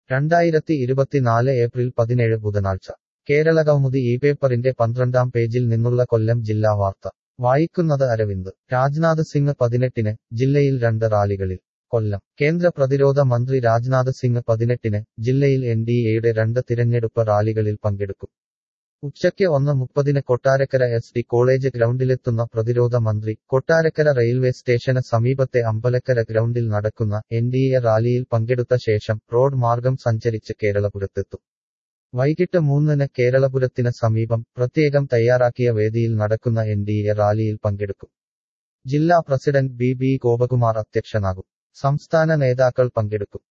രണ്ടായിരത്തി ഇരുപത്തിനാല് ഏപ്രിൽ പതിനേഴ് ബുധനാഴ്ച കേരളകൗമുദി ഈ പേപ്പറിന്റെ പന്ത്രണ്ടാം പേജിൽ നിന്നുള്ള കൊല്ലം ജില്ലാ വാർത്ത വായിക്കുന്നത് അരവിന്ദ് രാജ്നാഥ് സിംഗ് പതിനെട്ടിന് ജില്ലയിൽ രണ്ട് റാലികളിൽ കൊല്ലം കേന്ദ്ര പ്രതിരോധ മന്ത്രി രാജ്നാഥ് സിംഗ് പതിനെട്ടിന് ജില്ലയിൽ എൻ ഡി എയുടെ രണ്ട് തിരഞ്ഞെടുപ്പ് റാലികളിൽ പങ്കെടുക്കും ഉച്ചയ്ക്ക് ഒന്ന് മുപ്പതിന് കൊട്ടാരക്കര എസ് ഡി കോളേജ് ഗ്രൗണ്ടിലെത്തുന്ന പ്രതിരോധ മന്ത്രി കൊട്ടാരക്കര റെയിൽവേ സ്റ്റേഷന് സമീപത്തെ അമ്പലക്കര ഗ്രൗണ്ടിൽ നടക്കുന്ന എൻ ഡി എ റാലിയിൽ പങ്കെടുത്ത ശേഷം റോഡ് മാർഗം സഞ്ചരിച്ച് കേരളപുരത്തെത്തും വൈകിട്ട് മൂന്നിന് കേരളപുരത്തിന് സമീപം പ്രത്യേകം തയ്യാറാക്കിയ വേദിയിൽ നടക്കുന്ന എൻ ഡി എ റാലിയിൽ പങ്കെടുക്കും ജില്ലാ പ്രസിഡന്റ് ബി ബി ഗോപകുമാർ അധ്യക്ഷനാകും സംസ്ഥാന നേതാക്കൾ പങ്കെടുക്കും